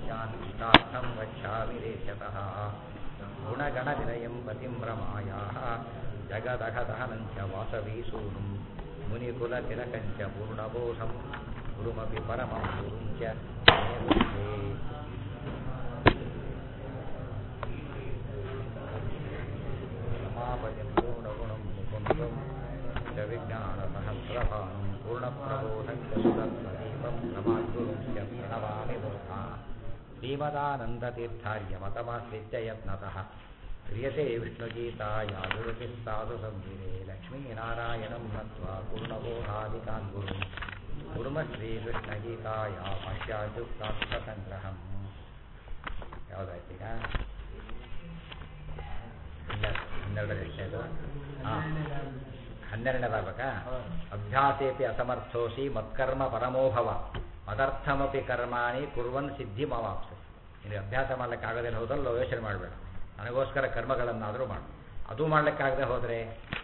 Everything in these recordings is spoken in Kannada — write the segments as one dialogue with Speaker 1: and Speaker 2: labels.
Speaker 1: वाक्यान्तार्थं गच्छामि देशतः गुणगणनिलयं पतिं रमायाः जगदघदहनं च वासवीसूनुं मुनिकुलतिलकं च पूर्णबोधं गुरुमपि परमं गुरुं च मे बुद्धे रमापतिं पूर्णगुणं मुकुन्दं च विज्ञानसहस्रभानं पूर्णप्रबोधं च सुतत्वदीपं प्रमाद्गुरुं च प्रणमामि मूर्धा श्रीमदानन्दतीर्थार्यमतमाश्रित्य यत्नतः क्रियते विष्णुगीता यादुरतिः साधु संविरे लक्ष्मीनारायणं नत्वा पूर्णबोधादिकान् गुरुं कुर्म ಶ್ರೀಕೃಷ್ಣಗೀತಾಯ ಭಾಷ್ಯಾಯುಕ್ತಾರ್ಥಸಂಗ್ರಹಂ ಯಾವುದಾಯ್ತೀಗ ಹನ್ನೆರಡರ ವಿಷಯದು ಹಾಂ ಹನ್ನೆರಡನೇದಾಗಬೇಕಾ ಅಭ್ಯಾಸೇಪಿ ಅಸಮರ್ಥೋಸಿ ಮತ್ಕರ್ಮ ಪರಮೋಭವ ಮದರ್ಥಮಪಿ ಕರ್ಮಾಣಿ ಕುರ್ವನ್ ಸಿದ್ಧಿ ಮವಾಪ್ಸ ನಿನಗೆ ಅಭ್ಯಾಸ ಮಾಡ್ಲಿಕ್ಕೆ ಆಗೋದೇನು ಹೋದಲ್ಲೋ ಯೋಚನೆ ಮಾಡಬೇಡ ನನಗೋಸ್ಕರ ಕರ್ಮಗಳನ್ನಾದರೂ ಮಾಡು ಅದು ಮಾಡ್ಲಿಕ್ಕಾಗದೆ ಹೋದರೆ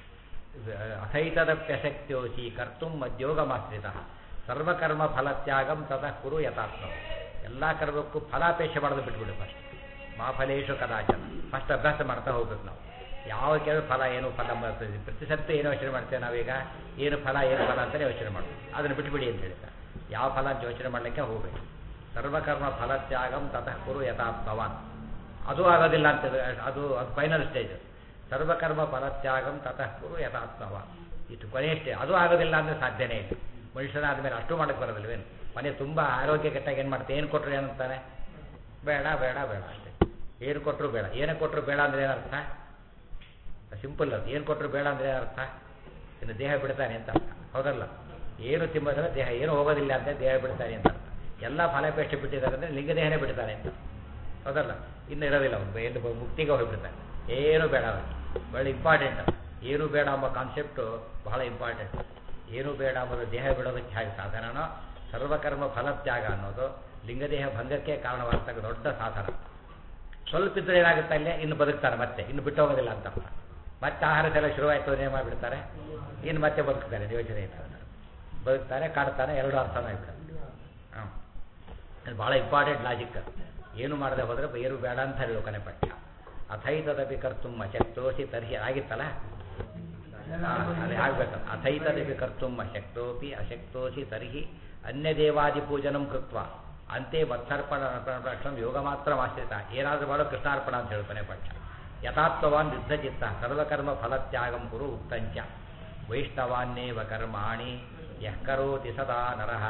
Speaker 1: ಅಥೈತದಪ್ಯಶಕ್ತ್ಯೋಸಿ ಕರ್ತು ಮದ್ಯೋಗಮಾಶ್ರಿತ ಸರ್ವಕರ್ಮ ಫಲತ್ಯಾಗಂ ತತಃ ಕುರು ಯಥಾತ್ಮ ಎಲ್ಲ ಕರ್ಮಕ್ಕೂ ಫಲಾಪೇಕ್ಷೆ ಮಾಡೋದು ಬಿಟ್ಬಿಡು ಫಸ್ಟ್ ಮಾ ಫಲೇಶು ಕದಾಚನ ಫಸ್ಟ್ ಅಭ್ಯಾಸ ಮಾಡ್ತಾ ಹೋಗ್ಬೇಕು ನಾವು ಯಾವ ಕೇಳಿ ಫಲ ಏನು ಫಲ ಬರ್ತದೆ ಪ್ರತಿ ಸತ್ತು ಏನು ಯೋಚನೆ ಮಾಡ್ತೇವೆ ನಾವೀಗ ಏನು ಫಲ ಏನು ಫಲ ಅಂತಲೇ ಯೋಚನೆ ಮಾಡೋದು ಅದನ್ನು ಬಿಟ್ಬಿಡಿ ಅಂತ ಹೇಳ್ತಾರೆ ಯಾವ ಫಲ ಅಂತ ಯೋಚನೆ ಮಾಡಲಿಕ್ಕೆ ಹೋಗಬೇಕು ಸರ್ವಕರ್ಮ ಫಲತ್ಯಾಗಂ ತತಃ ಕುರು ಯಥಾತ್ಮವಾನ್ ಅದು ಆಗೋದಿಲ್ಲ ಅಂತ ಅದು ಅದು ಫೈನಲ್ ಸ್ಟೇಜ್ ಸರ್ವಕರ್ಮ ಫಲತ್ಯಾಗಂ ತತಃ ಕುರು ಯಥಾತ್ಮವಾನ್ ಇಷ್ಟು ಕೊನೆಯ ಸ್ಟೇಜ್ ಅದು ಆಗೋದಿಲ್ಲ ಅಂದರೆ ಸಾಧ್ಯನೇ ಇಲ್ಲ ಮನುಷ್ಯನಾದ ಮೇಲೆ ಅಷ್ಟು ಮಾಡಕ್ಕೆ ಬರೋದಿಲ್ವೇನು ಮನೆ ತುಂಬ ಆರೋಗ್ಯ ಕೆಟ್ಟಾಗ ಏನು ಮಾಡ್ತಾರೆ ಏನು ಕೊಟ್ಟರು ಏನಂತಾನೆ ಬೇಡ ಬೇಡ ಬೇಡ ಅಷ್ಟೇ ಏನು ಕೊಟ್ಟರು ಬೇಡ ಏನಕ್ಕೆ ಕೊಟ್ಟರು ಬೇಡ ಅಂದರೆ ಏನರ್ಥ ಸಿಂಪಲ್ ಅದು ಏನು ಕೊಟ್ಟರು ಬೇಡ ಅಂದರೆ ಏನರ್ಥ ಇನ್ನು ದೇಹ ಬಿಡ್ತಾನೆ ಅಂತ ಅರ್ಥ ಹೌದಲ್ಲ ಏನು ತಿಂಬದ್ರೆ ದೇಹ ಏನು ಹೋಗೋದಿಲ್ಲ ಅಂತ ದೇಹ ಬಿಡ್ತಾನೆ ಅಂತ ಅರ್ಥ ಎಲ್ಲ ಫಲಾಪೇಕ್ಷೆ ಬಿಟ್ಟಿದ್ದಾರೆ ಅಂದರೆ ಲಿಂಗದೇಹನೇ ಬಿಡ್ತಾನೆ ಅಂತ ಹೌದಲ್ಲ ಇನ್ನು ಇರೋದಿಲ್ಲ ಅವನು ಎಲ್ಲಿ ಮುಕ್ತಿಗೆ ಹೋಗಿಬಿಡ್ತಾನೆ ಏನು ಬೇಡ ಅವನಿಗೆ ಬಹಳ ಇಂಪಾರ್ಟೆಂಟ್ ಏನು ಬೇಡ ಎಂಬ ಕಾನ್ಸೆಪ್ಟು ಬಹಳ ಇಂಪಾರ್ಟೆಂಟ್ ಏನು ಬೇಡ ಎಂಬುದು ದೇಹ ಬಿಡೋದಕ್ಕೆ ಹೇಗೆ ಸಾಧನನೋ ಸರ್ವಕರ್ಮ ಫಲತ್ಯಾಗ ಅನ್ನೋದು ಲಿಂಗದೇಹ ಭಂಗಕ್ಕೆ ಕಾರಣವಾಗ್ತಕ್ಕ ದೊಡ್ಡ ಸಾಧನ ಸ್ವಲ್ಪ ಇದ್ರೆ ಏನಾಗುತ್ತೆ ಅಲ್ಲೇ ಇನ್ನು ಬದುಕ್ತಾರೆ ಮತ್ತೆ ಇನ್ನು ಬಿಟ್ಟು ಹೋಗೋದಿಲ್ಲ ಅಂತ ಮತ್ತೆ ಆಹಾರ ಎಲ್ಲ ಶುರುವಾಯಿತು ಏನೇ ಮಾಡಿಬಿಡ್ತಾರೆ ಇನ್ನು ಮತ್ತೆ ಬದುಕ್ತಾರೆ ಯೋಚನೆ ಇಲ್ಲ ಬದುಕ್ತಾರೆ ಕಾಡ್ತಾನೆ ಎರಡು ಅರ್ಥನ ಆಗ್ಬಿಡ್ತಾರೆ ಹಾಂ ಅದು ಭಾಳ ಇಂಪಾರ್ಟೆಂಟ್ ಲಾಜಿಕ್ ಏನು ಮಾಡದೆ ಹೋದರೆ ಏನು ಬೇಡ ಅಂತ ಹೇಳಿ ಕೊನೆ ಪಠ್ಯ ಅಥೈತದಪಿ ಕರ್ತುಂ ಅಶಕ್ತೋಸಿ ತರ್ಹಿ ಆಗಿತ್ತಲ್ಲ ಅದೇ ಆಗ್ಬೇಕಲ್ಲ ಅಥೈತದಪಿ ಕರ್ತುಂ ಅಶಕ್ತೋಪಿ ಅಶಕ್ತೋಸಿ ತರ್ಹಿ ಅನ್ಯದೇವಾದಿ ಪೂಜನಂ ಕೃತ್ವ ಅಂತೆ ಮತ್ಸರ್ಪಣ ರಕ್ಷಣ ಯೋಗ ಮಾತ್ರ ಆಶ್ರಿತ ಏನಾದರೂ ಮಾಡೋ ಕೃಷ್ಣಾರ್ಪಣ ಅಂತ ಹೇಳ್ತಾನೆ ಪಕ್ಷ ಯಥಾತ್ವವಾನ್ ಯುದ್ಧಚಿತ್ತ ಸರ್ವಕರ್ಮ ಫಲತ್ಯಾಗಂ ಕುರು ಉಕ್ತಂಚ ವೈಷ್ಣವಾನ್ನೇವ ಕರ್ಮಾಣಿ ಯಃ ಕರೋತಿ ಸದಾ ನರಃ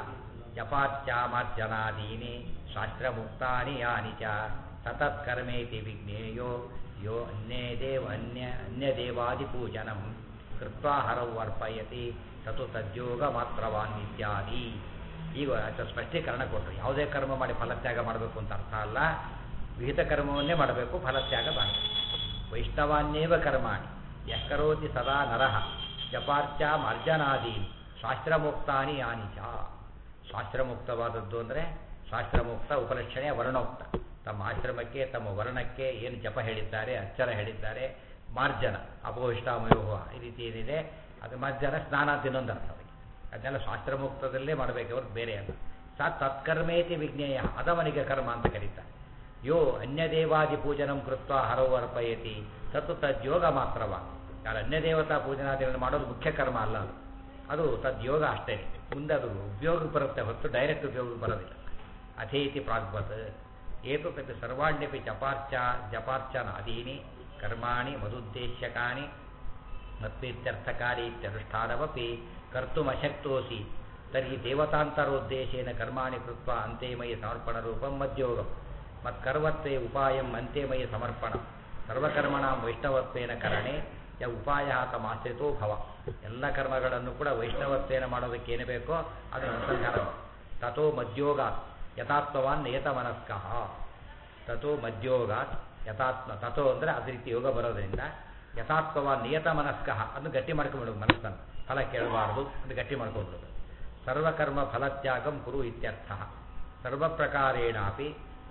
Speaker 1: ಜಪಾಚ್ಯಾಮಾರ್ಜನಾದೀನಿ ಶಾಸ್ತ್ರಮುಕ್ತಾನಿ ಯಾನಿ ಚ ಸತತ್ಕರ್ಮೇತಿ ವಿಜ್ಞೇಯೋ ಯೋ ಅನ್ಯೇ ದೇವ ಅನ್ಯ ಅನ್ಯದೇವಾದಿಪೂಜನಂ ಕೃತ್ವಾ ಹರವು ಅರ್ಪಯತಿ ತತು ತದ್ಯೋಗ ಮಾತ್ರವಾನ್ ಇತ್ಯಾದಿ ಈಗ ಸ್ಪಷ್ಟೀಕರಣ ಕೊಟ್ಟರು ಯಾವುದೇ ಕರ್ಮ ಮಾಡಿ ಫಲತ್ಯಾಗ ಮಾಡಬೇಕು ಅಂತ ಅರ್ಥ ಅಲ್ಲ ವಿಹಿತ ಕರ್ಮವನ್ನೇ ಮಾಡಬೇಕು ಫಲತ್ಯಾಗ ಮಾಡಬೇಕು ವೈಷ್ಣವಾನ್ಯೇವ ಕರ್ಮಾಣಿ ಯಃಕರೋತಿ ಸದಾ ನರಃ ಜಪಾರ್ಚ ಮಾರ್ಜನಾದೀನಿ ಶಾಸ್ತ್ರಮುಕ್ತಾನಿ ಯಾನಿ ಚ ಶಾಸ್ತ್ರಮುಕ್ತವಾದದ್ದು ಅಂದರೆ ಶಾಸ್ತ್ರಮುಕ್ತ ಉಪಲಕ್ಷಣೆಯ ವರ್ಣೋಕ್ತ ತಮ್ಮ ಆಶ್ರಮಕ್ಕೆ ತಮ್ಮ ವರ್ಣಕ್ಕೆ ಏನು ಜಪ ಹೇಳಿದ್ದಾರೆ ಅಕ್ಷರ ಹೇಳಿದ್ದಾರೆ ಮಾರ್ಜನ ಅಪೋಷ್ಟಾಮಯೋಹ ಈ ರೀತಿ ಏನಿದೆ ಅದು ಮಾರ್ಜನ ಸ್ನಾನ ಅಂತ ಇನ್ನೊಂದು ಅರ್ಥ ಅವರಿಗೆ ಅದನ್ನೆಲ್ಲ ಶಾಸ್ತ್ರಮುಕ್ತದಲ್ಲೇ ಮಾಡಬೇಕು ಅವ್ರಿಗೆ ಬೇರೆ ಅಲ್ಲ ಸಾ ತತ್ಕರ್ಮೇತಿ ವಿಜ್ಞೇಯ ಅದವನಿಗೆ ಕರ್ಮ ಅಂತ ಕರೀತಾರೆ ಯೋ ಅನ್ಯದೇವಾದಿ ಪೂಜನಂ ಕೃತ್ವ ಹರವು ಅರ್ಪಯತಿ ತತ್ತು ತದ್ಯೋಗ ಮಾತ್ರವ ಯಾರು ಅನ್ಯದೇವತಾ ಪೂಜನಾದಿಗಳನ್ನು ಮಾಡೋದು ಮುಖ್ಯ ಕರ್ಮ ಅಲ್ಲ ಅದು ಅದು ತದ್ಯೋಗ ಅಷ್ಟೇ ಮುಂದೆ ಅದು ಉಪಯೋಗಕ್ಕೆ ಬರುತ್ತೆ ಹೊತ್ತು ಡೈರೆಕ್ಟ್ ಉಪಯೋಗಕ್ಕೆ ಬರೋದಿಲ್ಲ ಅಥೇತಿ ಪ್ರಾಗ್ವತ್ ಏತುಕಪಿ ಸರ್ವಾಣ್ಯಪಿ ಜಪಾರ್ಚ ಜಪಾರ್ಚನಾದೀನಿ ಕರ್ಮಾಣಿ ಮದುದ್ದೇಶ್ಯಕಾನಿ ಮತ್ತೀರ್ಥಕಾರಿ ಇತ್ಯನುಷ್ಠಾನಮಪಿ ಕರ್ತುಮಶಕ್ತೋಸಿ ತರ್ಹಿ ದೇವತಾಂತರೋದ್ದೇಶೇನ ಕರ್ಮಾಣಿ ಕೃತ್ವ ಅಂತೆಮಯಿ ಸಮರ್ಪಣರೂಪಂ ಮದ್ಯೋಗಂ ಮತ್ಕರ್ವತ್ವೇ ಉಪಾಯಂ ಅಂತೆಮಯಿ ಸಮರ್ಪಣ ಸರ್ವಕರ್ಮಣ ವೈಷ್ಣವತ್ವೇನ ಕರಣೆ ಯ ಉಪಾಯ ತಮಾಶ್ರಿತೋ ಭವ ಎಲ್ಲ ಕರ್ಮಗಳನ್ನು ಕೂಡ ವೈಷ್ಣವತ್ವೇನ ಮಾಡೋದಕ್ಕೆ ಏನು ಬೇಕೋ ಅದನ್ನು ಅನುಸಂಧಾನ ತಥೋ ಮದ್ಯೋಗಾತ್ ಯಥಾತ್ಮವಾನ್ ನಿಯತಮನಸ್ಕಃ ತಥೋ ಮದ್ಯೋಗಾತ್ ಯಥಾತ್ಮ ತಥೋ ಅಂದರೆ ಅದೇ ರೀತಿ ಯೋಗ ಬರೋದ್ರಿಂದ ಯಥಾತ್ಮವಾನ್ ನಿಯತ ಮನಸ್ಕಃ ಅದನ್ನು ಗಟ್ಟಿ ಮಾಡ್ಕೊಂಡ್ಬಿಡೋದು ಮನಸ್ಸನ್ನು ಫಲ ಕೇಳಬಾರ್ದು ಅದು ಗಟ್ಟಿ ಮಾಡ್ಕೊಂಡ್ಬಿಡೋದು ಸರ್ವಕರ್ಮ ಫಲತ್ಯಾಗಂ ಕುರು ಇತ್ಯರ್ಥ ಸರ್ವಪ್ರಕಾರೇಣಾಪಿ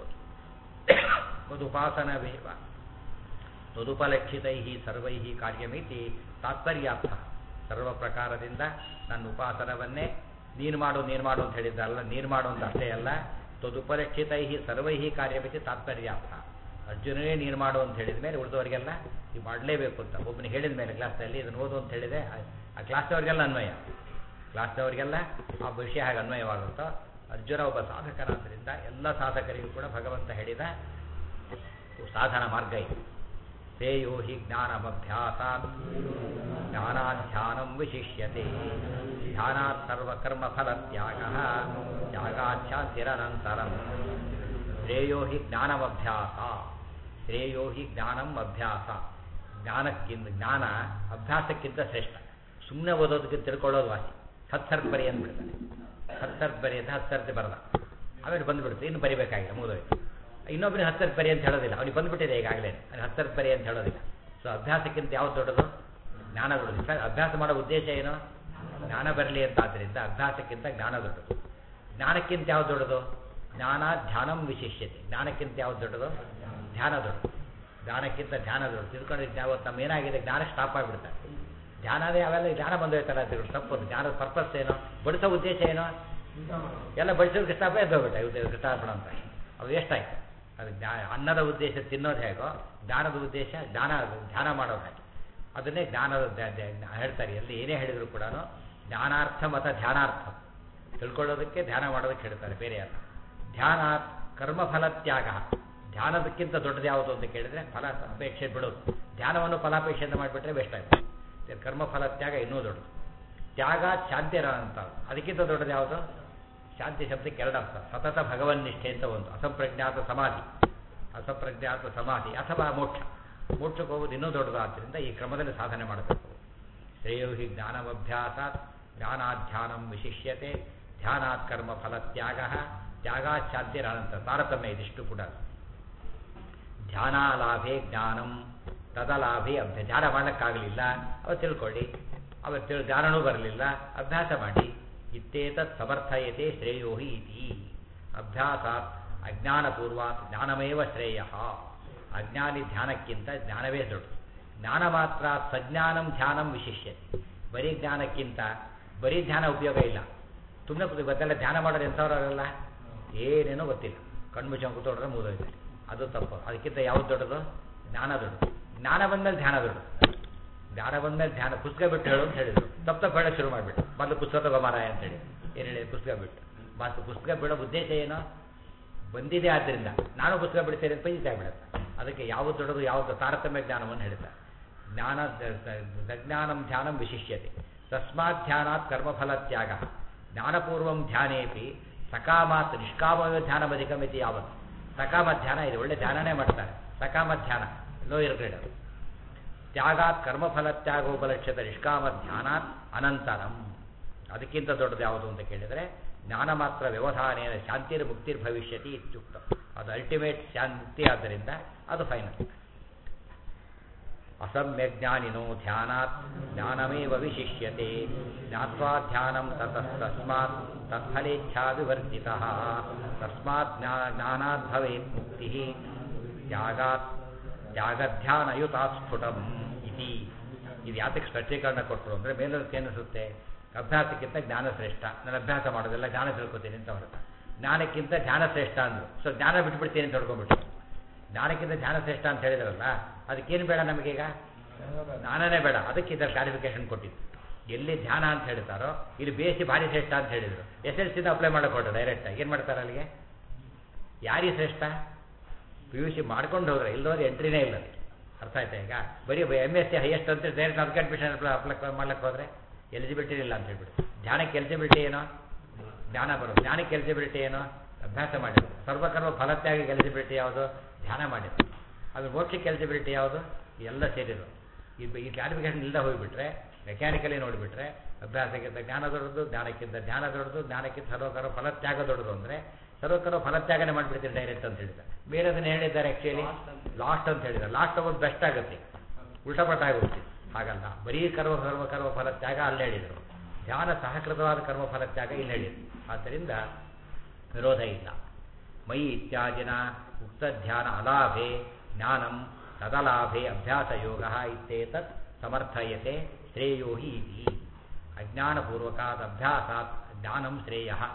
Speaker 1: ಮದುಪಾಸನವೇವ ತದುಪಲಕ್ಷಿತೈ ಸರ್ವೈ ಕಾರ್ಯಮಿತಿ ತಾತ್ಪರ್ಯಾರ್ಥ ಸರ್ವ ಪ್ರಕಾರದಿಂದ ನನ್ನ ಉಪಾಸನವನ್ನೇ ನೀನು ಮಾಡು ನೀನು ಮಾಡು ಅಂತ ಹೇಳಿದ್ದಲ್ಲ ನೀನು ಮಾಡು ಅಂತ ಅಷ್ಟೇ ಅಲ್ಲ ತದುಪಲಕ್ಷಿತೈ ಸರ್ವೈ ಕಾರ್ಯಮಿತಿ ತಾತ್ಪರ್ಯಾರ್ಥ ಅರ್ಜುನನೇ ನೀನು ಮಾಡು ಅಂತ ಹೇಳಿದ ಮೇಲೆ ಉಳಿದವರಿಗೆಲ್ಲ ಇದು ಮಾಡಲೇಬೇಕು ಅಂತ ಒಬ್ಬನಿಗೆ ಹೇಳಿದ ಮೇಲೆ ಕ್ಲಾಸ್ನಲ್ಲಿ ಇದನ್ನು ಓದು ಅಂತ ಹೇಳಿದೆ ಆ- ಆ ಕ್ಲಾಸ್ನವರಿಗೆಲ್ಲ ಅನ್ವಯ ಕ್ಲಾಸ್ನವರಿಗೆಲ್ಲ ಆ ವಿಷಯ ಹಾಗೆ ಅನ್ವಯವಾಗುತ್ತೋ ಅರ್ಜುನ ಒಬ್ಬ ಸಾಧಕನಾದ್ದರಿಂದ ಎಲ್ಲ ಸಾಧಕರಿಗೂ ಕೂಡ ಭಗವಂತ ಹೇಳಿದ ಸಾಧನ ಮಾರ್ಗ ಇದು ಶ್ರೇಯೋ ಹಿ ಜ್ಞಾನಮಭ್ಯಾಸಾತ್ ಜ್ಞಾನಾಧ್ಯಾನಂ ವಿಶಿಷ್ಯತೆ ಧ್ಯಾನಾತ್ ಸರ್ವಕರ್ಮಫಲತ್ಯಾಗ ತ್ಯಾಗಾಚ್ಛಾಂತಿರನಂತರಂ ಶ್ರೇಯೋ ಹಿ ಜ್ಞಾನಮಭ್ಯಾಸ ಶ್ರೇಯೋ ಹಿ ಜ್ಞಾನಂ ಅಭ್ಯಾಸ ಜ್ಞಾನಕ್ಕಿಂತ ಜ್ಞಾನ ಅಭ್ಯಾಸಕ್ಕಿಂತ ಶ್ರೇಷ್ಠ ಸುಮ್ಮನೆ ಓದೋದಕ್ಕೆ ತಿಳ್ಕೊಳ್ಳೋದು ವಾಸಿ ಹತ್ತು ಸರ್ತಿ ಬರಿ ಅಂದ್ಬಿಡ್ತಾನೆ ಹತ್ತು ಸರ್ತಿ ಬರಿ ಅಂತ ಹತ್ತು ಸರ್ತಿ ಬರದ ಆಮೇಲೆ ಬಂದ್ಬಿಡುತ್ತೆ ಇನ್ನು ಬರಿಬೇಕಾಗಿಲ್ಲ ಮುಗಿದೋಯ್ತು ಇನ್ನೊಬ್ಬರಿಗೆ ಹತ್ತು ಸರ್ತಿ ಬರಿ ಅಂತ ಹೇಳೋದಿಲ್ಲ ಅವ್ನಿಗೆ ಬಂದ್ಬಿಟ್ಟಿದೆ ಈಗಾಗಲೇ ಅವ್ನಿಗೆ ಹತ್ತು ಸರ್ತಿ ಬರಿ ಅಂತ ಹೇಳೋದಿಲ್ಲ ಸೊ ಅಭ್ಯಾಸಕ್ಕಿಂತ ಯಾವ್ದು ದೊಡ್ಡದು ಜ್ಞಾನ ದೊಡ್ಡದು ಸರ್ ಅಭ್ಯಾಸ ಮಾಡೋ ಉದ್ದೇಶ ಏನು ಜ್ಞಾನ ಬರಲಿ ಅಂತ ಆದ್ದರಿಂದ ಅಭ್ಯಾಸಕ್ಕಿಂತ ಜ್ಞಾನ ದೊಡ್ಡದು ಜ್ಞಾನಕ್ಕಿಂತ ಯಾವ್ದು ದೊಡ್ಡದು ಜ್ಞಾನ ಧ್ಯಾನಂ ವಿಶಿಷ್ಯತೆ ಜ್ಞಾನಕ್ಕಿಂತ ಯಾವ್ದು ದೊಡ್ಡದು ಧ್ಯಾನ ದೊಡ್ಡದು ಜ್ಞಾನಕ್ಕಿಂತ ಧ್ಯಾನ ದೊಡ್ಡದು ತಿಳ್ಕೊಂಡಿದ್ದು ಯಾವತ್ತು ನಮ್ಮ ಏನಾಗಿದೆ ಜ್ಞಾನ ಸ್ಟಾಪ್ ಆಗಿಬಿಡ್ತಾರೆ ಧ್ಯಾನದೇ ಅವೆಲ್ಲ ಜ್ಞಾನ ಬಂದೋಯ್ತಲ್ಲ ಅಂತ ತಪ್ಪು ಜ್ಞಾನದ ಪರ್ಪಸ್ ಏನು ಬಡಿಸೋ ಉದ್ದೇಶ ಏನು ಎಲ್ಲ ಬಡಿಸೋದು ಕೃಷ್ಣಾಪ ಎದ್ದೋಗ್ಬಿಟ್ಟೆ ಉದ್ದೇಶ ಕೃಷ್ಣಾರ್ಪಣ ಅಂತ ಅದು ಎಷ್ಟಾಯ್ತು ಅದು ಜ್ಞಾ ಅನ್ನದ ಉದ್ದೇಶ ತಿನ್ನೋದು ಹೇಗೋ ಜ್ಞಾನದ ಉದ್ದೇಶ ಜ್ಞಾನ ಧ್ಯಾನ ಮಾಡೋದು ಹಾಗೆ ಅದನ್ನೇ ಜ್ಞಾನದ ಧ್ಯ- ಧ್ಯ- ಜ್ಞಾ- ಹೇಳ್ತಾರೆ ಎಲ್ಲಿ ಏನೇ ಹೇಳಿದ್ರು ಕೂಡ ಜ್ಞಾನಾರ್ಥ ಮತ್ತು ಧ್ಯಾನಾರ್ಥ ತಿಳ್ಕೊಳ್ಳೋದಕ್ಕೆ ಧ್ಯಾನ ಮಾಡೋದಕ್ಕೆ ಹೇಳ್ತಾರೆ ಬೇರೆ ಅಲ್ಲ ಧ್ಯಾನ ಕರ್ಮಫಲ ತ್ಯಾಗ ಧ್ಯಾನದಕ್ಕಿಂತ ದೊಡ್ಡದು ಯಾವುದು ಅಂತ ಕೇಳಿದ್ರೆ ಫಲ ಅಪೇಕ್ಷೆ ಬಿಡೋದು ಧ್ಯಾನವನ್ನು ಫಲಾಪೇಕ್ಷೆಯಿಂದ ಮಾಡಿಬಿಟ್ರೆ ವೇಸ್ಟ್ ಆಗುತ್ತೆ ಕರ್ಮಫಲ ತ್ಯಾಗ ಇನ್ನೂ ದೊಡ್ಡದು ತ್ಯಾಗ ಶಾಂತಿರ ಅಂತ ಅದಕ್ಕಿಂತ ದೊಡ್ಡದು ಯಾವುದು ಶಾಂತಿ ಶಬ್ದಕ್ಕೆ ಎರಡು ಅರ್ಥ ಸತತ ಭಗವನ್ನಿಷ್ಠೆ ಅಂತ ಒಂದು ಅಸಂಪ್ರಜ್ಞಾತ ಸಮಾಧಿ ಅಸಂಪ್ರಜ್ಞಾತ ಸಮಾಧಿ ಅಥವಾ ಮೋಕ್ಷ ಮೋಕ್ಷಕ್ಕೆ ಹೋಗೋದು ಇನ್ನೂ ದೊಡ್ಡದು ಆದ್ದರಿಂದ ಈ ಕ್ರಮದಲ್ಲಿ ಸಾಧನೆ ಮಾಡಬೇಕು ಶ್ರೇಯೋ ಹಿ ಜ್ಞಾನಮಭ್ಯಾಸಾತ್ ಜ್ಞಾನಾಧ್ಯಾನಂ ವಿಶಿಷ್ಯತೆ ಧ್ಯಾನಾತ್ ಕರ್ಮ ಫಲ ತ್ಯಾಗ ತ್ಯಾಗಾಚ್ಛಾದ್ಯರಾನಂತ ತಾರತಮ್ಯ ಇದಿಷ್ಟು ಕೂಡ ಧ್ಯಾನಾಲಾಭೆ ಜ್ಞಾನಂ ತದಲಾಭೆ ಅಭ್ಯ ಧ್ಯಾನ ಮಾಡಕ್ಕಾಗಲಿಲ್ಲ ಅವ ತಿಳ್ಕೊಳ್ಳಿ ಅವ ತಿಳ್ ಧ್ಯಾನನೂ ಬರಲಿಲ್ಲ ಅಭ್ಯಾಸ ಮಾಡಿ ಇತ್ತೇತತ್ ಸಮರ್ಥಯತೆ ಶ್ರೇಯೋ ಹಿ ಇತಿ ಅಭ್ಯಾಸಾತ್ ಅಜ್ಞಾನಪೂರ್ವಾತ್ ಜ್ಞಾನಮೇವ ಶ್ರೇಯ ಅಜ್ಞಾನಿ ಧ್ಯಾನಕ್ಕಿಂತ ಜ್ಞಾನವೇ ದೊಡ್ಡ ಜ್ಞಾನ ಮಾತ್ರ ಸಜ್ಞಾನಂ ಧ್ಯಾನಂ ವಿಶಿಷ್ಯತೆ ಬರೀ ಜ್ಞಾನಕ್ಕಿಂತ ಬರೀ ಧ್ಯಾನ ಉಪಯೋಗ ಇಲ್ಲ ಸುಮ್ಮನೆ ಕೂತು ಗೊತ್ತೆಲ್ಲ ಧ್ಯಾನ ಮಾಡೋದು ಎಂಥವ್ರಲ್ಲ ಏನೇನೋ ಗೊತ್ತಿಲ್ಲ ಕಣ್ಮುಚ್ಚ ಕೂತ್ಕೊಂಡ್ರೆ ಮುಗಿದೋಯ್ತಾರೆ ಅದು ತಪ್ಪು ಅದಕ್ಕಿಂತ ಯಾವ್ದು ದೊಡ್ಡದು ಜ್ಞಾನ ದೊಡ್ಡದು ಜ್ಞಾನ ಬಂದ್ಮೇಲೆ ಧ್ಯಾನ ದೊಡ್ಡದು ಜ್ಞಾನ ಬಂದ್ಮೇಲೆ ಧ್ಯಾನ ಪುಸ್ತಕ ಬಿಟ್ಟು ಹೇಳು ಅಂತ ಹೇಳಿದ್ರು ತಪ್ಪು ತಪ್ಪು ಹೇಳೋಕೆ ಶುರು ಮಾಡಿಬಿಟ್ಟು ಮೊದಲು ಪುಸ್ತಕ ತಗೊಂಬಾರಾಯ ಅಂತೇಳಿ ಏನು ಹೇಳಿ ಪುಸ್ತಕ ಬಿಟ್ಟು ಮತ್ತು ಪುಸ್ತಕ ಬಿಡೋ ಉದ್ದೇಶ ಏನು ಬಂದಿದೆ ಆದ್ದರಿಂದ ನಾನು ಪುಸ್ತಕ ಬಿಡ್ತೇನೆ ಅಂತ ಪಂಜಿತ ಆಗ್ಬಿಡುತ್ತೆ ಅದಕ್ಕೆ ಯಾವುದು ದೊಡ್ಡದು ಯಾವುದು ತಾರತಮ್ಯ ಜ್ಞಾನವನ್ನು ಹೇಳ್ತಾರೆ ಜ್ಞಾನ ಸಜ್ಞಾನಂ ಧ್ಯಾನಂ ವಿಶಿಷ್ಯತೆ ತಸ್ಮಾತ್ ಧ್ಯಾನಾತ್ ಕರ್ಮಫಲ ತ್ಯಾಗ ಜ್ಞಾನಪೂರ್ವಂ ಧ್ಯಾನೇಪಿ ಸಕಾಮಾತ್ ನಿಷ್ಕಾಮವ ಧ್ಯಾನಮಧಿಕಮಿತಿ ಯಾವತ್ತು ಸಕಾಮ ಧ್ಯಾನ ಇದೆ ಒಳ್ಳೆ ಧ್ಯಾನನೇ ಮಾಡ್ತಾರೆ ಸಕಾಮ ಧ್ಯಾನ ಲೋಯರ್ ಗ್ರೇಡ್ ಅದು ತ್ಯಾಗಾತ್ ಕರ್ಮಫಲ ತ್ಯಾಗೋಪಲಕ್ಷ್ಯದ ನಿಷ್ಕಾಮ ಧ್ಯಾನಾತ್ ಅನಂತರಂ ಅದಕ್ಕಿಂತ ದೊಡ್ಡದು ಯಾವುದು ಅಂತ ಕೇಳಿದರೆ ಜ್ಞಾನ ಮಾತ್ರ ವ್ಯವಧಾನೇನ ಶಾಂತಿರ್ ಮುಕ್ತಿರ್ ಭವಿಷ್ಯತಿ ಇತ್ಯುಕ್ತ ಅದು ಅಲ್ಟಿಮೇಟ್ ಶಾಂತಿ ಮುಕ್ತಿ ಆದ್ದರಿಂದ ಅದು ಫೈನಲ್ ಅಸಮ್ಯಜ್ಞಾನಿನೋ ಧ್ಯಾನಾತ್ ಜ್ಞಾನಮೇವ ವಿಶಿಷ್ಯತೆ ಜ್ಞಾತ್ವಾ ಧ್ಯಾನಂ ತತಸ್ತಸ್ಮಾತ್ ತತ್ಫಲೇಚ್ಛಾ ವಿವರ್ಜಿತ ತಸ್ಮಾತ್ ಜ್ಞಾ ಜ್ಞಾನಾತ್ ಭವೇತ್ ಮುಕ್ತಿ ತ್ಯಾಗಾತ್ ತ್ಯಾಗಧ್ಯಾನಯುತ ಸ್ಫುಟಂ ಇತಿ ಇದು ಯಾತಕ್ಕೆ ಸ್ಪಷ್ಟೀಕರಣ ಕೊಟ್ಟರು ಅಂದರೆ ಮೇಲಕ್ಕೆ ಏನಿಸುತ್ತೆ ಅಭ್ಯಾಸಕ್ಕಿಂತ ಜ್ಞಾನ ಶ್ರೇಷ್ಠ ನಾನು ಅಭ್ಯಾಸ ಮಾಡೋದೆಲ್ಲ ಜ್ಞಾನ ತಿಳ್ಕೊತೀನಿ ಅಂತ ಹೊರಟ ಜ್ಞಾನಕ್ಕಿಂತ ಜ್ಞಾನ ಶ್ರೇಷ್ಠ ಅಂದರು ಸೊ ಜ್ಞಾನ ಬಿಟ್ಬಿಡ್ತೀನಿ ಅಂತ ಹೊಡ್ಕೊಂಡ್ಬಿಟ್ಟು ಜ್ಞಾನಕ್ಕಿಂತ ಜ್ಞಾನ ಶ್ರೇಷ್ಠ ಅಂತ ಹೇಳಿದ್ರಲ್ಲ ಅದಕ್ಕೇನು ಬೇಡ ನಮಗೀಗ ಜ್ಞಾನನೇ ಬೇಡ ಅದಕ್ಕೆ ಇದರ ಕ್ಲಾರಿಫಿಕೇಶನ್ ಕೊಟ್ಟಿದ್ದು ಎಲ್ಲಿ ಧ್ಯಾನ ಅಂತ ಹೇಳ್ತಾರೋ ಇಲ್ಲಿ ಬೇಸಿ ಭಾರಿ ಶ್ರೇಷ್ಠ ಅಂತ ಹೇಳಿದರು ಎಸ್ ಎಲ್ ಸಿಂದ ಅಪ್ಲೈ ಮಾಡಕ್ಕೆ ಹೊರಟು ಡೈರೆಕ್ಟಾಗಿ ಏನು ಮಾಡ್ತಾರೆ ಅಲ್ಲಿಗೆ ಯಾರಿಗೆ ಶ್ರೇಷ್ಠ ಪಿ ಯು ಸಿ ಮಾಡ್ಕೊಂಡು ಹೋದ್ರೆ ಇಲ್ಲದವ್ರು ಎಂಟ್ರಿನೇ ಇಲ್ಲ ಅದಕ್ಕೆ ಅರ್ಥ ಆಯ್ತಾ ಈಗ ಬರೀ ಎಮ್ ಎಸ್ ಸಿ ಹೈಯೆಸ್ಟ್ ಅಂತ ಡೈರೆಕ್ಟ್ ಅದಕ್ಕೆ ಅಡ್ಮಿಷನ್ ಅಪ್ಲೈ ಮಾಡ್ಲಿಕ್ಕೆ ಹೋದರೆ ಎಲಿಜಿಬಿಲಿಟಿ ಇಲ್ಲ ಅಂತ ಹೇಳ್ಬಿಟ್ಟು ಧ್ಯಾನಕ್ಕೆ ಎಲಿಜಿಬಿಲಿಟಿ ಏನೋ ಜ್ಞಾನ ಬರೋದು ಜ್ಞಾನಕ್ಕೆ ಎಲಿಜಿಬಿಲಿಟಿ ಏನೋ ಅಭ್ಯಾಸ ಮಾಡಿದ್ರು ಸರ್ವಕರ್ಮ ಫಲತ್ಯಾಗಿ ಎಲಿಜಿಬಿಲಿಟಿ ಯಾವುದು ಧ್ಯಾನ ಮಾಡಿದ್ರು ಅದು ಮೋಕ್ಷಕ್ಕೆ ಎಲಿಜಿಬಿಲಿಟಿ ಯಾವುದು ಎಲ್ಲ ಸೇರಿದ್ರು ಈ ಈ ಕ್ಲಾರಿಫಿಕೇಶನ್ ಇಲ್ಲದೆ ಹೋಗಿಬಿಟ್ರೆ ಮೆಕ್ಯಾನಿಕಲಿ ನೋಡಿಬಿಟ್ರೆ ಅಭ್ಯಾಸಕ್ಕಿಂತ ಜ್ಞಾನ ದೊಡ್ಡದು ಜ್ಞಾನಕ್ಕಿಂತ ಜ್ಞಾನ ದೊಡ್ಡದು ಜ್ಞಾನಕ್ಕಿಂತ ಸರ್ವಕರ್ಮ ಫಲತ್ಯಾಗ ದೊಡ್ಡದು ಅಂದರೆ ಸರ್ವಕರ್ಮ ಫಲತ್ಯಾಗನೇ ಮಾಡಿಬಿಡ್ತೀರಿ ಡೈರೆಕ್ಟ್ ಅಂತ ಹೇಳಿದ್ದಾರೆ ಬೇರೆ ಅದನ್ನು ಹೇಳಿದ್ದಾರೆ ಆ್ಯಕ್ಚುಲಿ ಲಾಸ್ಟ್ ಅಂತ ಹೇಳಿದ್ದಾರೆ ಲಾಸ್ಟ್ ಒಂದು ಬೆಸ್ಟ್ ಆಗುತ್ತೆ ಉಲ್ಟಪಟ ಆಗುತ್ತೆ ಹಾಗಲ್ಲ ಬರೀ ಕರ್ಮ ಕರ್ಮ ಕರ್ಮ ಫಲತ್ಯಾಗ ಅಲ್ಲಿ ಹೇಳಿದರು ಧ್ಯಾನ ಸಹಕೃತವಾದ ಕರ್ಮ ಫಲತ್ಯಾಗ ಇಲ್ಲಿ ಹೇಳಿದರು ಆದ್ದರಿಂದ ವಿರೋಧ ಇಲ್ಲ ಮೈ ಇತ್ಯಾದಿನ ಉಕ್ತ ಧ್ಯಾನ ಅಲಾಭೆ ಜ್ಞಾನಂ ತದಲಾಭೆ ಅಭ್ಯಾಸ ಯೋಗ ಇತ್ಯೇತತ್ ಸಮರ್ಥಯತೆ ಶ್ರೇಯೋ ಹಿ ಇತಿ ಅಜ್ಞಾನಪೂರ್ವಕಾದ ಅಭ್ಯಾಸಾತ್ ಜ್ಞಾನಂ ಶ್ರೇಯ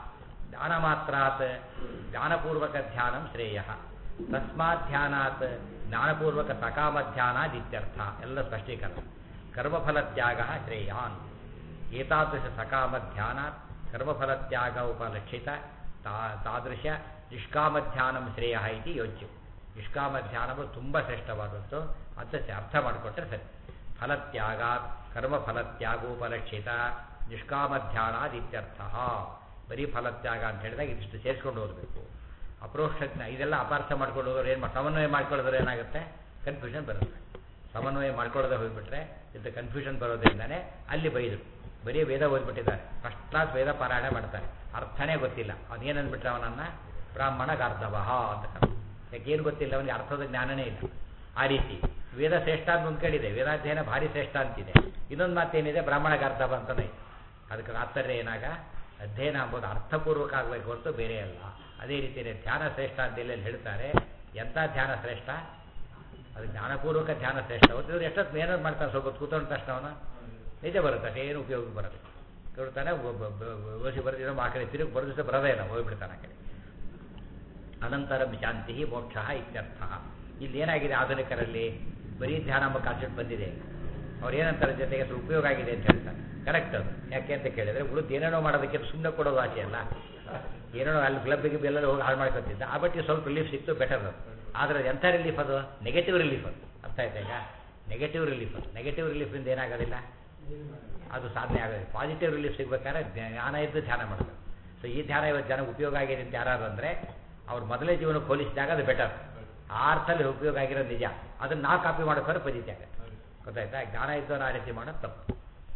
Speaker 1: ಧ್ಯಾನ ಮಾತ್ರಾತ್ ಜ್ಞಾನಪೂರ್ವಕ ಧ್ಯಾನಂ ಶ್ರೇಯ ತಸ್ಮಾತ್ ಧ್ಯಾನಾತ್ ಜ್ಞಾನಪೂರ್ವಕ ಸಕಾಮ ಧ್ಯಾನಾದಿತ್ಯರ್ಥ ಎಲ್ಲ ಸ್ಪಷ್ಟೀಕರಣ ಕರ್ಮಫಲತ್ಯಾಗ ಶ್ರೇಯಾನ್ ಏತಾದೃಶ ಸಕಾಮ ಧ್ಯಾನಾತ್ ಕರ್ಮಫಲತ್ಯಾಗ ಉಪಲಕ್ಷಿತ ತಾ ತಾದೃಶ ನಿಷ್ಕಾಮಧ್ಯಾನಂ ಶ್ರೇಯ ಇತಿ ಯೋಚ್ಯ ನಿಷ್ಕಾಮಧ್ಯಾನವು ತುಂಬ ಶ್ರೇಷ್ಠವಾದದ್ದು ಅಂತ ಅರ್ಥ ಮಾಡಿಕೊಟ್ರೆ ಸರಿ ಫಲತ್ಯಾಗಾತ್ ಕರ್ಮಫಲತ್ಯಾಗೋಪಲಕ್ಷಿತ ನಿಷ್ಕಾಮಧ್ಯಾನಾದಿತ್ಯರ್ಥ ಬರೀ ಫಲತ್ಯಾಗ ಅಂತ ಹೇಳಿದಾಗ ಇದಿಷ್ಟು ಸೇರಿಸ್ಕೊಂಡು ಓದಬೇಕು ಅಪ್ರೋಕ್ಷ ಜ್ಞಾ- ಇದೆಲ್ಲ ಅಪಾರ್ಥ ಮಾಡ್ಕೊಂಡು ಹೋಗೋರು ಏನು ಸಮನ್ವಯ ಮಾಡ್ಕೊಳ್ಳೋದ್ರೆ ಏನಾಗುತ್ತೆ ಕನ್ಫ್ಯೂಷನ್ ಬರುತ್ತೆ ಸಮನ್ವಯ ಮಾಡ್ಕೊಳ್ಳೋದೇ ಹೋಗ್ಬಿಟ್ರೆ ಇಂಥ ಕನ್ಫ್ಯೂಷನ್ ಬರೋದ್ರಿಂದನೇ ಅಲ್ಲಿ ಬೈದರು ಬರೀ ವೇದ ಓದ್ಬಿಟ್ಟಿದ್ದಾರೆ ಫಸ್ಟ್ ಕ್ಲಾಸ್ ವೇದ ಪಾರಾಯಣ ಮಾಡ್ತಾರೆ ಅರ್ಥನೇ ಗೊತ್ತಿಲ್ಲ ಅದೇನಂದ್ಬಿಟ್ರೆ ಅವನನ್ನ ಬ್ರಾಹ್ಮಣ ಗಾರ್ಧವಹ ಅಂತ ಕರೆದು ಯಾಕೆ ಏನು ಗೊತ್ತಿಲ್ಲ ಅವನಿಗೆ ಅರ್ಥದ ಜ್ಞಾನನೇ ಇಲ್ಲ ಆ ರೀತಿ ವೇದ ಶ್ರೇಷ್ಠ ಅಂತ ಒಂದು ಕಡಿದೆ ವೇದಾಧ್ಯಯನ ಭಾರಿ ಶ್ರೇಷ್ಠ ಅಂತಿದೆ ಇನ್ನೊಂದು ಮಾತೇನಿದೆ ಬ್ರಾಹ್ಮಣ ಗಾರ್ಧವ ಅಂತಲೇ ಇದೆ ಅದಕ್ಕೆ ತಾತ್ಪರ್ಯ ಏನಾಗ ಅಧ್ಯಯನ ಎಂಬುದು ಅರ್ಥಪೂರ್ವಕ ಆಗಬೇಕು ಹೊರತು ಬೇರೆ ಅಲ್ಲ ಅದೇ ರೀತಿಯೇ ಧ್ಯಾನ ಶ್ರೇಷ್ಠ ಅಂತ ಎಲ್ಲೆಲ್ಲಿ ಹೇಳ್ತಾರೆ ಎಂಥ ಧ್ಯಾನ ಶ್ರೇಷ್ಠ ಅದು ಜ್ಞಾನಪೂರ್ವಕ ಧ್ಯಾನ ಶ್ರೇಷ್ಠ ಹೊತ್ತಿದ್ರೆ ಎಷ್ಟೊತ್ತು ಏನಾದ್ರು ಮಾಡ್ತಾನೆ ಸ್ವಲ್ಪ ಹೊತ್ತು ಕೂತ್ಕೊಂಡ ತಕ್ಷಣ ಅವನು ನಿಜ ಬರುತ್ತೆ ಅಷ್ಟೇ ಏನು ಉಪಯೋಗ ಬರೋದು ಕೇಳ್ತಾನೆ ಓಸಿ ಬರೆದಿರೋ ಆ ಕಡೆ ತಿರುಗಿ ಬರೆದಿಸ ಬರೋದೇ ಇಲ್ಲ ಹೋಗ್ಬಿಡ್ತಾನೆ ಆ ಕಡೆ ಅನಂತರಂ ಶಾಂತಿ ಮೋಕ್ಷ ಇತ್ಯರ್ಥ ಇಲ್ಲಿ ಏನಾಗಿದೆ ಆಧುನಿಕರಲ್ಲಿ ಬರೀ ಧ್ಯಾನ ಎಂಬ ಕಾನ್ಸೆಪ್ಟ್ ಬಂದಿದೆ ಅವ್ರು ಏನಂತಾರೆ ಜೊತೆಗೆ ಸ್ವಲ್ಪ ಉಪಯೋಗ ಆಗಿದೆ ಅಂತ ಹೇಳ್ತಾರೆ ಕರೆಕ್ಟ್ ಅದು ಯಾಕೆ ಅಂತ ಕೇಳಿದ್ರೆ ಉಳಿದು ಏನೇನೋ ಮಾಡೋದಕ್ಕೆ ಸುಮ್ಮನೆ ಕೊಡೋದು ಆಸೆ ಅಲ್ಲ ಏನೇನೋ ಅಲ್ಲಿ ಕ್ಲಬ್ಬಿಗೆ ಎಲ್ಲರೂ ಹೋಗಿ ಹಾಳು ಮಾಡ್ಕೊತಿದ್ದ ಆ ಬಟ್ಟಿಗೆ ಸ್ವಲ್ಪ ರಿಲೀಫ್ ಸಿಕ್ತು ಬೆಟರ್ ಅದು ಆದರೆ ಎಂಥ ರಿಲೀಫ್ ಅದು ನೆಗೆಟಿವ್ ರಿಲೀಫ್ ಅದು ಅರ್ಥ ಆಯ್ತಾ ಈಗ ನೆಗೆಟಿವ್ ರಿಲೀಫ್ ಅದು ನೆಗೆಟಿವ್ ರಿಲೀಫಿಂದ ಏನಾಗೋದಿಲ್ಲ ಅದು ಸಾಧನೆ ಆಗೋದು ಪಾಸಿಟಿವ್ ರಿಲೀಫ್ ಸಿಗ್ಬೇಕಾದ್ರೆ ಜ್ಞಾನ ಇದ್ದು ಧ್ಯಾನ ಮಾಡಬೇಕು ಸೊ ಈ ಧ್ಯಾನ ಇವತ್ತು ಜನಕ್ಕೆ ಉಪಯೋಗ ಆಗಿದೆ ಅಂತ ಯಾರು ಅಂದರೆ ಅವ್ರ ಮೊದಲೇ ಜೀವನಕ್ಕೆ ಹೋಲಿಸಿದಾಗ ಅದು ಬೆಟರ್ ಆ ಅರ್ಥದಲ್ಲಿ ಉಪಯೋಗ ಆಗಿರೋದು ನಿಜ ಅದನ್ನು ನಾವು ಕಾಪಿ ಮಾಡೋಕ್ಕೋದ್ರೆ ಪದ್ಧತಿ ಆಗುತ್ತೆ ಗೊತ್ತಾಯ್ತಾ ಜ್ಞಾನ ಇದ್ದವನು ಆ ರೀತಿ ಮಾಡೋದು ತಪ್ಪು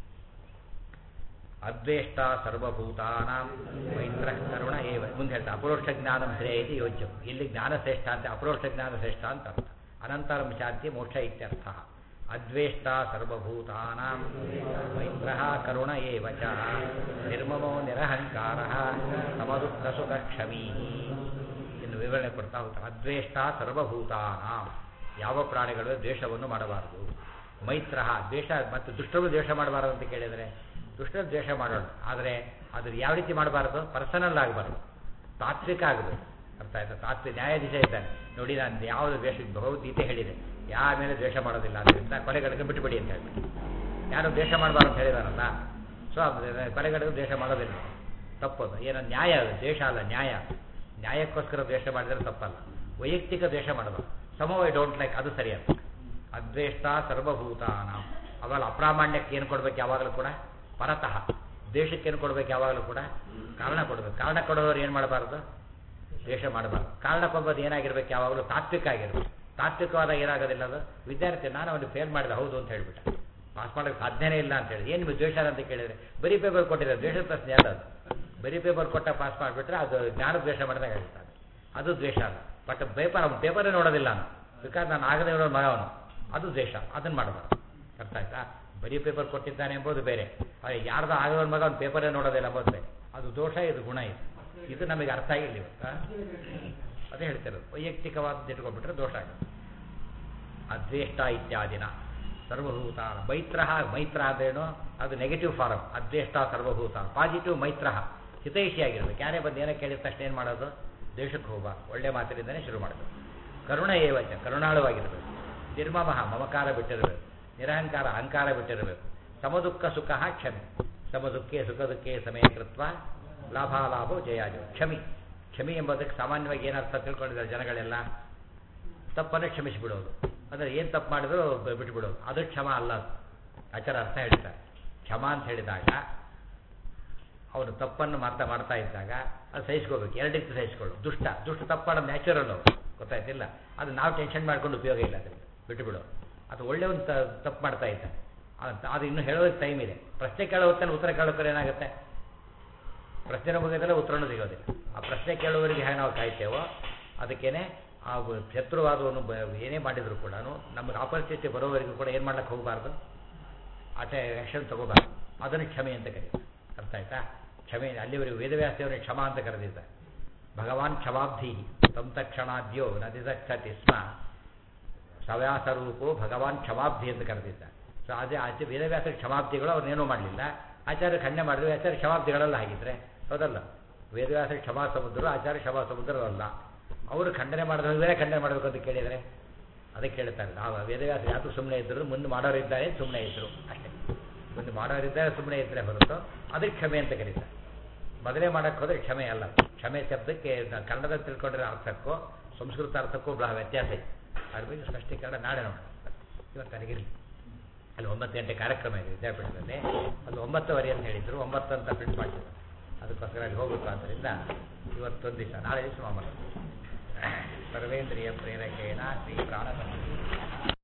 Speaker 1: ಅದ್ವೇಷ್ಟ ಸರ್ವಭೂತಾನಾಂ ಮೈತ್ರ ಕರುಣ ಏವ ಮುಂದೆ ಹೇಳ್ತಾ ಅಪರೋಕ್ಷ ಜ್ಞಾನಂ ಶ್ರೇಯ ಇದು ಯೋಚ್ಯ ಇಲ್ಲಿ ಜ್ಞಾನ ಶ್ರೇಷ್ಠ ಅಂತ ಅಪರೋಕ್ಷ ಜ್ಞಾನ ಶ್ರೇಷ್ಠ ಅಂತ ಅರ್ಥ ಅನಂತರಂ ಶಾಂತಿ ಮೋಕ್ಷ ಇತ್ಯರ್ಥ ಅದ್ವೇಷ್ಟ ಸರ್ವಭೂತಾನಾಂ ಮೈತ್ರ ಕರುಣ ಏವ ಚ ನಿರ್ಮಮೋ ನಿರಹಂಕಾರ ಸಮದುಃಖ ಸುಖ ಕ್ಷಮೀ ಇನ್ನು ವಿವರಣೆ ಕೊಡ್ತಾ ಹೋಗ್ತಾರೆ ಅದ್ವೇಷ್ಟ ಸರ್ವಭೂತಾನಾಂ ಯಾವ ಪ್ರಾಣಿಗಳು ದ್ವೇಷವನ್ನು ಮಾಡಬಾರದು ಮೈತ್ರ ದ್ವೇಷ ಮತ್ತು ದುಷ್ಟರು ದ್ವೇಷ ಮಾಡಬಾರದು ಅಂತ ಕೇಳಿದರೆ ದುಷ್ಟರು ದ್ವೇಷ ಮಾಡೋಣ ಆದರೆ ಅದು ಯಾವ ರೀತಿ ಮಾಡಬಾರದು ಪರ್ಸನಲ್ ಆಗಬಾರ್ದು ತಾತ್ವಿಕ ಆಗಬೇಕು ಅರ್ಥ ಆಯ್ತಾ ತಾತ್ವಿಕ ನ್ಯಾಯಾಧೀಶ ಇದ್ದಾನೆ ನೋಡಿ ನಾನು ಯಾವುದು ದ್ವೇಷ ಭಗವದ್ಗೀತೆ ಹೇಳಿದೆ ಯಾವ ಮೇಲೆ ದ್ವೇಷ ಮಾಡೋದಿಲ್ಲ ಅದರಿಂದ ಕೊಲೆಗಳಿಗೆ ಬಿಟ್ಟುಬಿಡಿ ಅಂತ ಹೇಳ್ಬಿಟ್ಟು ಯಾರು ದ್ವೇಷ ಮಾಡಬಾರ್ದು ಅಂತ ಹೇಳಿದಾರಲ್ಲ ಸೊ ಕೊಲೆಗಳಿಗೆ ದ್ವೇಷ ಮಾಡೋದಿಲ್ಲ ತಪ್ಪದು ಏನೋ ನ್ಯಾಯ ಅದು ದ್ವೇಷ ಅಲ್ಲ ನ್ಯಾಯ ನ್ಯಾಯಕ್ಕೋಸ್ಕರ ದ್ವೇಷ ಮಾಡಿದರೆ ತಪ್ಪಲ್ಲ ವೈಯಕ್ತಿಕ ದ್ವೇಷ ಮಾಡಬಾರ್ದು ಸಮ ಐ ಡೋಂಟ್ ಲೈಕ್ ಅದು ಸರಿಯಲ್ಲ ಅದ್ವೇಷ್ಟ ಸರ್ವಭೂತಾನ ಅವಾಗ ಅಪ್ರಾಮಾಣ್ಯಕ್ಕೆ ಏನು ಕೊಡ್ಬೇಕು ಯಾವಾಗಲೂ ಕೂಡ ಪರತಃ ದೇಶಕ್ಕೆ ಏನು ಕೊಡ್ಬೇಕು ಯಾವಾಗಲೂ ಕೂಡ ಕಾರಣ ಕೊಡಬೇಕು ಕಾರಣ ಕೊಡೋರು ಏನು ಮಾಡಬಾರ್ದು ದ್ವೇಷ ಮಾಡಬಾರ್ದು ಕಾರಣ ಕೊಡೋದು ಏನಾಗಿರ್ಬೇಕು ಯಾವಾಗಲೂ ತಾತ್ವಿಕ ಆಗಿರ್ಬೇಕು ತಾತ್ವಿಕವಾದ ಏನಾಗೋದಿಲ್ಲ ಅದು ವಿದ್ಯಾರ್ಥಿ ನಾನು ಅವನಿಗೆ ಫೇಲ್ ಮಾಡಿದೆ ಹೌದು ಅಂತ ಹೇಳ್ಬಿಟ್ಟ ಪಾಸ್ ಮಾಡೋಕ್ಕೆ ಸಾಧ್ಯನೇ ಇಲ್ಲ ಅಂತ ಹೇಳಿ ಏನು ನಿಮಗೆ ದ್ವೇಷ ಅಂತ ಕೇಳಿದರೆ ಬರೀ ಪೇಪರ್ ಕೊಟ್ಟಿದ್ದಾರೆ ದ್ವೇಷದ ಪ್ರಶ್ನೆ ಅಲ್ಲ ಅದು ಬರೀ ಪೇಪರ್ ಕೊಟ್ಟ ಪಾಸ್ ಮಾಡಿಬಿಟ್ರೆ ಅದು ಜ್ಞಾನ ದ್ವೇಷ ಮಾಡಿದಾಗ ಹೇಳ್ತಾರೆ ಅದು ದ್ವೇಷ ಅಲ್ಲ ಬಟ್ ಪೇಪರ್ ಅವ್ನು ಪೇಪರೇ ನೋಡೋದಿಲ್ಲ ನಾನು ಬಿಕಾಸ್ ನಾನು ಆಗದೆ ಇರೋ ಮಗ ಅವನು ಅದು ದ್ವೇಷ ಅದನ್ನು ಮಾಡಬಾರ್ದು ಅರ್ಥ ಆಯ್ತಾ ಬರೀ ಪೇಪರ್ ಕೊಟ್ಟಿದ್ದಾನೆ ಎಂಬುದು ಬೇರೆ ಆದರೆ ಯಾರ್ದು ಆಗದ ಮಗ ಅವ್ನು ಪೇಪರೇ ನೋಡೋದಿಲ್ಲ ಎಂಬುದು ಬೇರೆ ಅದು ದೋಷ ಇದು ಗುಣ ಇದು ಇದು ನಮಗೆ ಅರ್ಥ ಆಗಿಲ್ಲ ಇವತ್ತು ಅದೇ ಹೇಳ್ತಿರೋದು ವೈಯಕ್ತಿಕವಾದ ಇಟ್ಕೊಂಡ್ಬಿಟ್ರೆ ದೋಷ ಆಗುತ್ತೆ ಅದ್ವೇಷ್ಟ ಇತ್ಯಾದಿನ ಸರ್ವಭೂತ ಮೈತ್ರ ಮೈತ್ರ ಅಂದ್ರೇನು ಅದು ನೆಗೆಟಿವ್ ಫಾರಮ್ ಅದ್ವೇಷ್ಟ ಸರ್ವಭೂತ ಪಾಸಿಟಿವ್ ಮೈತ್ರ ಹಿತೈಷಿಯಾಗಿರ್ಬೇಕು ಯಾರೇ ಬಂದು ಏನೋ ಕೇಳಿದ ತಕ್ಷಣ ಏನು ಮಾಡೋದು ದೇಶಕ್ಕೆ ಹೋಗಬಾರ್ದು ಒಳ್ಳೆ ಮಾತಿನಿಂದನೇ ಶುರು ಮಾಡಬೇಕು ಕರುಣ ಏವಚ ಕರುಣಾಳುವಾಗಿರಬೇಕು ನಿರ್ಮಮಃ ಮಮಕಾರ ಬಿಟ್ಟಿರಬೇಕು ನಿರಹಂಕಾರ ಅಹಂಕಾರ ಬಿಟ್ಟಿರಬೇಕು ಸಮದುಃಖ ಸುಖ ಕ್ಷಮೆ ಸಮದುಃಖೆ ಸುಖ ದುಃಖೆ ಸಮಯ ಕೃತ್ವ ಲಾಭಾಲಾಭೋ ಜಯಾಜೋ ಕ್ಷಮಿ ಕ್ಷಮಿ ಎಂಬುದಕ್ಕೆ ಸಾಮಾನ್ಯವಾಗಿ ಏನರ್ಥ ತಿಳ್ಕೊಂಡಿದ್ದಾರೆ ಜನಗಳೆಲ್ಲ ತಪ್ಪನ್ನು ಕ್ಷಮಿಸಿಬಿಡೋದು ಅಂದರೆ ಏನು ತಪ್ಪು ಮಾಡಿದ್ರು ಬ- ಬಿಟ್ಬಿಡೋದು ಅದು ಕ್ಷಮ ಅಲ್ಲ ಅದು ಆಚಾರ ಅರ್ಥ ಹೇಳ್ತಾರೆ ಕ್ಷಮ ಅಂತ ಹೇಳಿದಾಗ ಅವನು ತಪ್ಪನ್ನು ಮಾಡ್ತಾ ಮಾಡ್ತಾ ಇದ್ದಾಗ ಅದು ಸಹಿಸ್ಕೋಬೇಕು ಎರಡು ರೀತಿ ಸಹಿಸ್ಕೊಳ್ಳು ದುಷ್ಟ ದುಷ್ಟ ತಪ್ಪು ಮಾಡೋದು ನ್ಯಾಚುರಲ್ ಅವರು ಗೊತ್ತಾಯ್ತಿಲ್ಲ ಅದು ನಾವು ಟೆನ್ಷನ್ ಮಾಡ್ಕೊಂಡು ಉಪಯೋಗ ಇಲ್ಲ ಅದರಿಂದ ಬಿಟ್ಟುಬಿಡು ಅದು ಒಳ್ಳೆಯವನು ತಪ್ಪು ಮಾಡ್ತಾ ಇದ್ದಾನೆ ಅದು ಅದು ಇನ್ನೂ ಹೇಳೋದಕ್ಕೆ ಟೈಮ್ ಇದೆ ಪ್ರಶ್ನೆ ಕೇಳೋ ಹೊತ್ತಲ್ಲಿ ಉತ್ತರ ಕೇಳೋಕೆ ಏನಾಗುತ್ತೆ ಪ್ರಶ್ನೆ ಮುಗಿದ್ರೆ ಉತ್ತರನೂ ಸಿಗೋದಿಲ್ಲ ಆ ಪ್ರಶ್ನೆ ಕೇಳುವವರಿಗೆ ಹೇಗೆ ನಾವು ಕಾಯ್ತೇವೋ ಅದಕ್ಕೇನೆ ಆ ವ- ಶತ್ರುವಾದವನ್ನು ಬ ಏನೇ ಮಾಡಿದ್ರು ಕೂಡ ನಮಗೆ ಆಪರ್ಚುನಿಟಿ ಬರೋವರೆಗೂ ಕೂಡ ಏನು ಮಾಡ್ಲಿಕ್ಕೆ ಹೋಗಬಾರ್ದು ಆಟ ಆ್ಯಕ್ಷನ್ ತಗೋಬಾರ್ದು ಅದನ್ನು ಕ್ಷಮೆ ಅಂತ ಕರೀತಾರೆ ಅರ್ಥ ಆಯ್ತಾ ಕ್ಷಮೆ ಅಲ್ಲಿವರೆಗೂ ವೇದವ್ಯಾಸದೇವರೇ ಕ್ಷಮ ಅಂತ ಕರೆದಿದ್ದಾರೆ ಭಗವಾನ್ ಕ್ಷಮಾಬ್ಧಿ ತಂ ತಕ್ಷಣಾದ್ಯೋ ನದಿದಕ್ಷತಿ ಸ್ಮ ಸವ್ಯಾಸರೂಪೋ ಭಗವಾನ್ ಕ್ಷಮಾಬ್ಧಿ ಅಂತ ಕರೆದಿದ್ದಾರೆ ಸೊ ಅದೇ ಆಚೆ ವೇದವ್ಯಾಸ ಕ್ಷಮಾಬ್ಧಿಗಳು ಅವ್ರನ್ನೇನೂ ಮಾಡಲಿಲ್ಲ ಆಚಾರ್ಯ ಖಂಡನೆ ಮಾಡಿದ್ರು ಆಚಾರ್ಯ ಕ್ಷಮಾಬ್ಧಿಗಳೆಲ್ಲ ಹಾಗಿದ್ರೆ ಹೌದಲ್ಲ ವೇದವ್ಯಾಸ ಕ್ಷಮಾ ಸಮುದ್ರ ಆಚಾರ್ಯ ಕ್ಷಮಾ ಸಮುದ್ರವಲ್ಲ ಅವರು ಖಂಡನೆ ಮಾಡಿದ್ರೆ ಬೇರೆ ಖಂಡನೆ ಮಾಡಬೇಕು ಅಂತ ಕೇಳಿದರೆ ಅದಕ್ಕೆ ಕೇಳ್ತಾರೆ ನಾವು ವೇದವ್ಯಾಸ ಯಾರು ಸುಮ್ಮನೆ ಇದ್ದರು ಮುಂದೆ ಮಾಡೋರಿದ್ದಾರೆ ಸುಮ್ಮನೆ ಇದ್ದರು ಅಷ್ಟೇ ಮುಂದೆ ಮಾಡೋರಿದ್ದಾರೆ ಸುಮ್ಮನೆ ಇದ್ದರೆ ಹೊರತು ಅದಕ್ಕೆ ಕ್ಷಮೆ ಅಂತ ಕರೀತಾರೆ ಮೊದಲೇ ಮಾಡೋಕ್ಕೆ ಹೋದರೆ ಕ್ಷಮೆ ಅಲ್ಲ ಕ್ಷಮೆ ಶಬ್ದಕ್ಕೆ ನ- ಕನ್ನಡದಲ್ಲಿ ತಿಳ್ಕೊಂಡಿರೋ ಅರ್ಥಕ್ಕೂ ಸಂಸ್ಕೃತ ಅರ್ಥಕ್ಕೂ ಬಹಳ ವ್ಯತ್ಯಾಸ ಇದೆ ಅದ್ರ ಬಗ್ಗೆ ಸ್ಪಷ್ಟೀಕರಣ ನಾಳೆ ನೋಡೋಣ ಇವತ್ತು ನನಗಿರಲಿ ಅಲ್ಲಿ ಒಂಬತ್ತು ಗಂಟೆ ಕಾರ್ಯಕ್ರಮ ಇದೆ ವಿದ್ಯಾಪೀಠದಲ್ಲಿ ಅದು ಒಂಬತ್ತುವರೆ ಅಂತ ಹೇಳಿದ್ರು ಒಂಬತ್ತು ಅಂತ ಪ್ರಿಂಟ್ ಮಾಡ್ತಿದ್ರು ಅದಕ್ಕೋಸ್ಕರ ಅಲ್ಲಿ ಹೋಗ್ಬೇಕು ಆದ್ದರಿಂದ ಇವತ್ತೊಂದು ದಿವಸ ನಾಳೆ ದಿವಸ ಮಾಮೂಲು ಸರ್ವೇಂದ್ರಿಯ ಪ್ರೇರಕೇಣ ಶ್ರೀ ಪ್ರಾಣಪತಿ